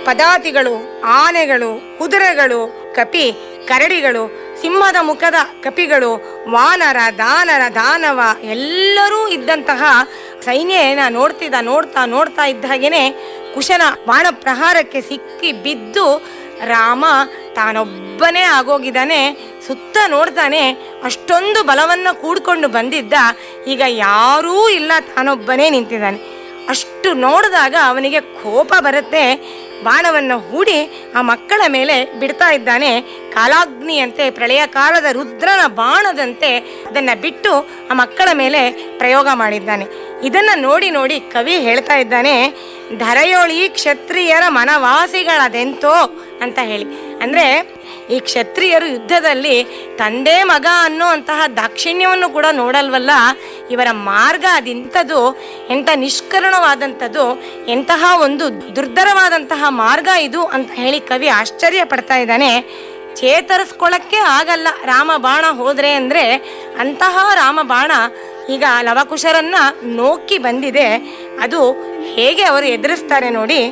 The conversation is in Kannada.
ಪದಾತಿಗಳು ಆನೆಗಳು ಕುದುರೆಗಳು ಕಪಿ ಕರಡಿಗಳು ಸಿಂಹದ ಮುಖದ ಕಪಿಗಳು ವಾನರ ದಾನರ ದಾನವ ಎಲ್ಲರೂ ಇದ್ದಂತಹ ಸೈನ್ಯನ ನೋಡ್ತಿದ್ದ ನೋಡ್ತಾ ನೋಡ್ತಾ ಇದ್ದ ಹಾಗೇನೆ ಕುಶನ ಬಾಣ ಪ್ರಹಾರಕ್ಕೆ ಸಿಕ್ಕಿ ಬಿದ್ದು ರಾಮ ತಾನೊಬ್ಬನೇ ಆಗೋಗಿದ್ದಾನೆ ಸುತ್ತ ನೋಡ್ತಾನೆ ಅಷ್ಟೊಂದು ಬಲವನ್ನ ಕೂಡ್ಕೊಂಡು ಬಂದಿದ್ದ ಈಗ ಯಾರೂ ಇಲ್ಲ ತಾನೊಬ್ಬನೇ ನಿಂತಿದ್ದಾನೆ ಅಷ್ಟು ನೋಡಿದಾಗ ಅವನಿಗೆ ಕೋಪ ಬರುತ್ತೆ ಬಾಣವನ್ನು ಹೂಡಿ ಆ ಮಕ್ಕಳ ಮೇಲೆ ಬಿಡ್ತಾ ಇದ್ದಾನೆ ಕಾಲಾಗ್ನಿಯಂತೆ ಪ್ರಳಯ ಕಾಲದ ರುದ್ರನ ಬಾಣದಂತೆ ಅದನ್ನ ಬಿಟ್ಟು ಆ ಮಕ್ಕಳ ಮೇಲೆ ಪ್ರಯೋಗ ಮಾಡಿದ್ದಾನೆ ಇದನ್ನ ನೋಡಿ ನೋಡಿ ಕವಿ ಹೇಳ್ತಾ ಇದ್ದಾನೆ ಧರೆಯೊಳಿ ಕ್ಷತ್ರಿಯರ ಮನವಾಸಿಗಳದೆಂತೋ ಅಂತ ಹೇಳಿ ಅಂದ್ರೆ ಈ ಕ್ಷತ್ರಿಯರು ಯುದ್ಧದಲ್ಲಿ ತಂದೆ ಮಗ ಅನ್ನೋ ಅಂತಹ ದಾಕ್ಷಿಣ್ಯವನ್ನು ಕೂಡ ನೋಡಲ್ವಲ್ಲ ಇವರ ಮಾರ್ಗ ಅದೆಂಥದ್ದು ಎಂಥ ನಿಷ್ಕರಣವಾದಂಥದ್ದು ಎಂತಹ ಒಂದು ದುರ್ಧರವಾದಂತಹ ಮಾರ್ಗ ಇದು ಅಂತ ಹೇಳಿ ಕವಿ ಆಶ್ಚರ್ಯ ಪಡ್ತಾ ಇದ್ದಾನೆ ಚೇತರಿಸ್ಕೊಳ್ಳಕ್ಕೆ ಆಗಲ್ಲ ರಾಮ ಬಾಣ ಹೋದ್ರೆ ಅಂದ್ರೆ ಅಂತಹ ರಾಮ ಬಾಣ ಈಗ ಲವಕುಶರನ್ನ ನೋಕ್ಕಿ ಬಂದಿದೆ ಅದು ಹೇಗೆ ಅವರು ಎದುರಿಸ್ತಾರೆ ನೋಡಿ